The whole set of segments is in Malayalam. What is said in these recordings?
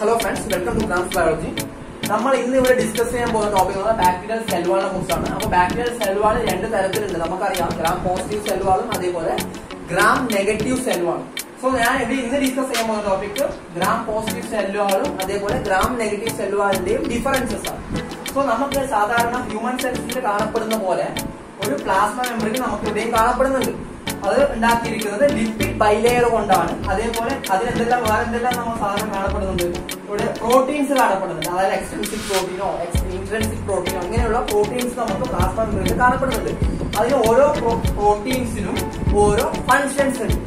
hello friends welcome to grams biology നമ്മൾ ഇന്ന് ഇവിടെ ഡിസ്കസ് ചെയ്യാൻ പോകുന്ന ടോപ്പിക് എന്ന് ബാക്ടീരിയൽ സെൽവാളിനെ കുറിച്ചാണ് അപ്പൊ ബാക്ടീരിയൽ സെൽവാൾ രണ്ട് തരത്തിലുണ്ട് നമുക്കറിയാം ഗ്രാം പോസിറ്റീവ് സെൽവാളും അതേപോലെ ഗ്രാം നെഗറ്റീവ് സെൽവാളും സോ ഞാൻ ഇവിടെ ഇന്ന് ഡിസ്കസ് ചെയ്യാൻ പോകുന്ന ടോപ്പിക് ഗ്രാം പോസിറ്റീവ് സെല്ലുവാളും അതേപോലെ ഗ്രാം നെഗറ്റീവ് സെല്ലുവാളിന്റെയും ഡിഫറൻസസ് ആണ് സോ നമുക്ക് സാധാരണ ഹ്യൂമൻ സെൽസിൽ കാണപ്പെടുന്ന പോലെ ഒരു പ്ലാസ്മ മെമ്പറിന് നമുക്ക് ഇവിടെയും കാണപ്പെടുന്നുണ്ട് അത് ഉണ്ടാക്കിയിരിക്കുന്നത് ലിപ്പിഡ് ബൈലെയർ കൊണ്ടാണ് അതേപോലെ അതിനെന്തെല്ലാം വേറെ എന്തെല്ലാം നമ്മൾ സാധാരണ കാണപ്പെടുന്നുണ്ട് ഇവിടെ പ്രോട്ടീൻസ് കാണപ്പെടുന്നുണ്ട് അതായത് എക്സ്റ്റൻസിക് പ്രോട്ടീനോ ഇൻട്രൻസിക് പ്രോട്ടീനോ ഇങ്ങനെയുള്ള പ്രോട്ടീൻസ് നമുക്ക് പ്ലാസ്മ മെമ്പറിൽ കാണപ്പെടുന്നുണ്ട് അതിന് ഓരോ പ്രോട്ടീൻസിനും ഓരോ ഫങ്ഷൻസ് ഉണ്ട്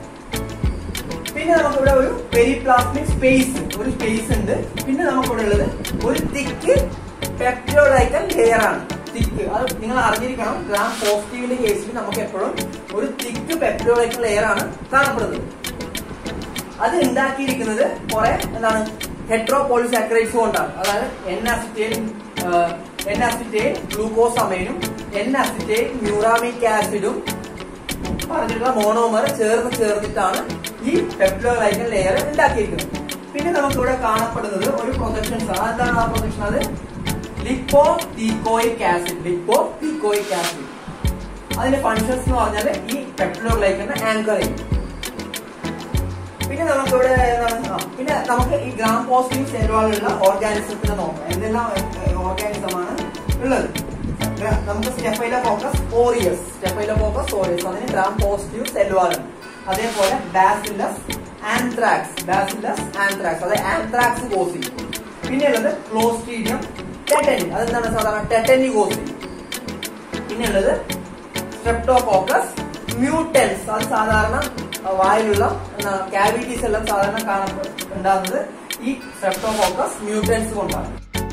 പിന്നെ നമുക്കിവിടെ ഒരു പെരിപ്ലാസ്മിക് സ്പേസ് ഒരു സ്പേസ് ഉണ്ട് പിന്നെ നമുക്കിവിടെ ഉള്ളത് ഒരു തിക്ക് പെപ്റ്റോഡൈക്കൽ ലെയർ ആണ് തിക്ക് അത് നിങ്ങൾ അറിഞ്ഞിരിക്കണം ഗ്രാം പോസിറ്റീവിന്റെ കേസിൽ നമുക്ക് എപ്പോഴും ഒരു തിക്ക് പെപ്റ്റോഡൈക്കൽ ലെയർ ആണ് കാണപ്പെടുന്നത് അത് ഉണ്ടാക്കിയിരിക്കുന്നത് കുറെ എന്താണ് ഹെട്രോപോളിസാക്കറൈഡ്സ് കൊണ്ടാണ് അതായത് എൻ അസിറ്റേൻ എൻ അസിറ്റേൻ ഗ്ലൂക്കോസ് അമൈനും എൻ അസിറ്റേൻ മ്യൂറാമിക് ആസിഡും പറഞ്ഞിട്ടുള്ള മോണോമർ ചേർന്ന് ചേർന്നിട്ടാണ് ഈ പെപ്റ്റോഗ്ലൈക്കൻ ലെയർ ഉണ്ടാക്കിയിരിക്കുന്നത് പിന്നെ നമുക്ക് ഇവിടെ കാണപ്പെടുന്നത് ഒരു പ്രൊജക്ഷൻസ് ആണ് എന്താണ് ആ പ്രൊജക്ഷൻ അത് lipoteichoic acid lipoteichoic acid അതിന്റെ ഫങ്ഷൻസ് എന്ന് പറഞ്ഞാൽ ഈ പെപ്റ്റോഗ്ലൈക്കനെ ആങ്കർ ചെയ്യും പിന്നെ നമുക്കിവിടെ എന്താണ് ആ, പിന്നെ നമുക്ക് ഈ ഗ്രാം പോസിറ്റീവ് സെല്ലുകളുള്ള ഓർഗാനിസത്തിനെ നോക്കാം എന്തെല്ലാം ഓർഗാനിസമാണ് ഉള്ളത് ഗ്ര- നമുക്ക് സ്റ്റെഫൈല ഫോക്കസ് ഓറിയസ് സ്റ്റെഫൈല ഫോക്കസ് ഓറിയസ് അതിന് ഗ്രാം പോസിറ്റീവ് സെല്ലുവാണ് അതേപോലെ ബാസിലസ് ആന്ത്രാക്സ് ബാസിലസ് ആന്ത്രാക്സ് അത് ആന്ത്രാക്സ് കോസി പിന്നെ ഉള്ളത് ക്ലോസ്ട്രീഡിയം ടെറ്റനി അതെന്താണ് സാധാരണ ടെറ്റനി കോസി പിന്നെ ഉള്ളത് സ്ട്രെപ്റ്റോകോക്കസ് മ്യൂട്ടൻസ് അത് സാധാരണ ആ, വായിലുള്ള കാവിറ്റീസ് എല്ലാം സാധാരണ കാണപ്പെടുന്നത് ഈ സ്ട്രെപ്റ്റോകോക്കസ് മ്യൂട്ടൻസ് കൊണ്ടാണ്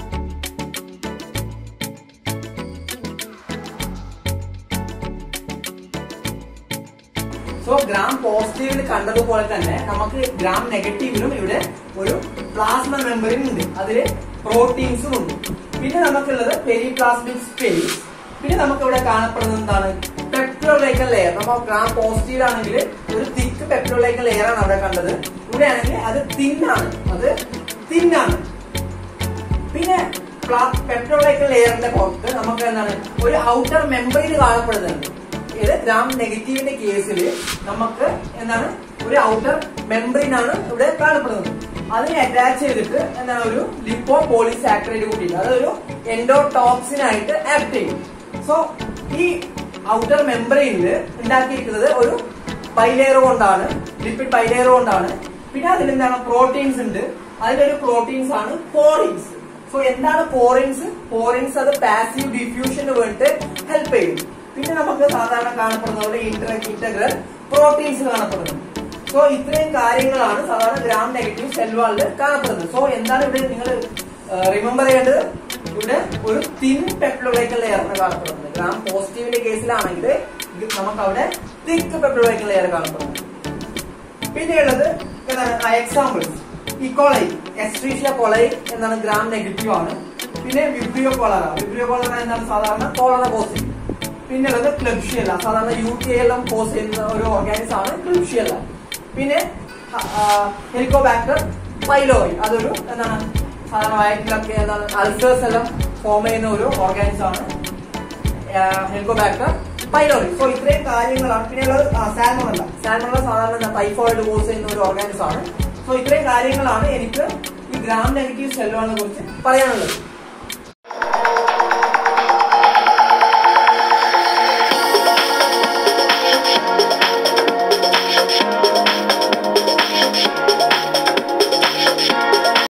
സോ ഗ്രാം പോസിറ്റീവിൽ കണ്ടതുപോലെ തന്നെ നമുക്ക് ഗ്രാം നെഗറ്റീവിലും ഇവിടെ ഒരു പ്ലാസ്മ മെമ്പറിൻ ഉണ്ട് അതിൽ പ്രോട്ടീൻസും ഉണ്ട് പിന്നെ നമുക്കുള്ളത് പെരിപ്ലാസ്മിക് സ്പേസ് പിന്നെ നമുക്ക് ഇവിടെ കാണപ്പെടുന്നത് എന്താണ് പെട്രോലൈക്കൽ ലെയർ നമ്മൾ ഗ്രാം പോസിറ്റീവ് ആണെങ്കിൽ ഒരു തിക്ക് പെട്രോലൈക്കൽ ലെയർ ആണ് അവിടെ കണ്ടത് ഇവിടെ ആണെങ്കിൽ അത് തിന്നാണ് അത് തിന്നാണ് പിന്നെ പെട്രോളൈക്കൽ ലെയറിന്റെ പുറത്ത് നമുക്ക് എന്താണ് ഒരു ഔട്ടർ മെമ്പറിൻ കാണപ്പെടുന്നുണ്ട് ഇത് ഗ്രാം നെഗറ്റീവിന്റെ കേസിൽ നമുക്ക് എന്താണ് ഒരു ഔട്ടർ മെമ്പറിൻ ആണ് ഇവിടെ കാണപ്പെടുന്നത് അതിനെ അറ്റാച്ച് ചെയ്തിട്ട് എന്താണ് ഒരു ലിപ്പോ പോളിസാക്രൈഡ് കൂട്ടിയിട്ട് അതൊരു എൻഡോടോക്സിൻ ആയിട്ട് ആക്ട് ചെയ്യും സോ ഈ ഔട്ടർ മെമ്പറിനിൽ ഉണ്ടാക്കിയിരിക്കുന്നത് ഒരു ബൈലെയർ കൊണ്ടാണ് ലിപ്പിഡ് ബൈലെയർ കൊണ്ടാണ് പിന്നെ അതിൽ എന്താണ് പ്രോട്ടീൻസ് ഉണ്ട് അതിലൊരു പ്രോട്ടീൻസ് ആണ് പോറിൻസ് സോ എന്താണ് പോറിൻസ് പോറിൻസ് അത് പാസീവ് ഡിഫ്യൂഷന് വേണ്ടിട്ട് ഹെൽപ്പ് ചെയ്യും പിന്നെ നമുക്ക് സാധാരണ കാണപ്പെടുന്ന പോലെ ഇന്റർ ഇന്റഗ്രൽ പ്രോട്ടീൻസ് കാണപ്പെടുന്നു സോ ഇത്രയും കാര്യങ്ങളാണ് സാധാരണ ഗ്രാം നെഗറ്റീവ് സെൽവാളിൽ കാണപ്പെടുന്നത് സോ എന്താണ് ഇവിടെ നിങ്ങൾ റിമെമ്പർ ചെയ്യേണ്ടത് ഇവിടെ ഒരു തിൻ പെപ്ലോഡൈക്കൽ ലെയറാണ് കാണപ്പെടുന്നത് ഗ്രാം പോസിറ്റീവിന്റെ കേസിലാണെങ്കിൽ നമുക്ക് അവിടെ തിക്ക് പെപ്ലോഡൈക്കൽ ലെയർ കാണപ്പെടുന്നത് പിന്നെയുള്ളത് എന്താണ് എക്സാമ്പിൾസ് ഇക്കോളൈ എസ്ട്രീഷ്യ കൊളൈ എന്നാണ് ഗ്രാം നെഗറ്റീവ് ആണ് പിന്നെ വിബ്രിയോ കോളറ വിബ്രിയോ കോളറ എന്താണ് സാധാരണ കോളറ പോസിറ്റീവ് പിന്നെ ഉള്ളത് ക്ലബ്ഷിയല്ല സാധാരണ യു ടി എല്ലാം കോസ് ചെയ്യുന്ന ഒരു ഓർഗാനിസം ആണ് ക്ലബ്ഷിയല്ല പിന്നെ ഹെലിക്കോബാക്ടർ പൈലോയി അതൊരു എന്താണ് സാധാരണ വയറ്റിലൊക്കെ എന്താണ് അൾസേഴ്സ് എല്ലാം ഫോം ചെയ്യുന്ന ഒരു ഓർഗാനിസം ആണ് ഹെലിക്കോബാക്ടർ പൈലോറി സോ ഇത്രയും കാര്യങ്ങളാണ് പിന്നെ ഉള്ളത് സാൽമോണല്ല സാൽമോണല്ല സാധാരണ ടൈഫോയിഡ് കോസ് ചെയ്യുന്ന ഒരു ഓർഗാനിസം ആണ് സോ ഇത്രയും കാര്യങ്ങളാണ് എനിക്ക് ഈ ഗ്രാം നെഗറ്റീവ് സെല്ലുകളെ കുറിച്ച് പറയാനുള്ളത്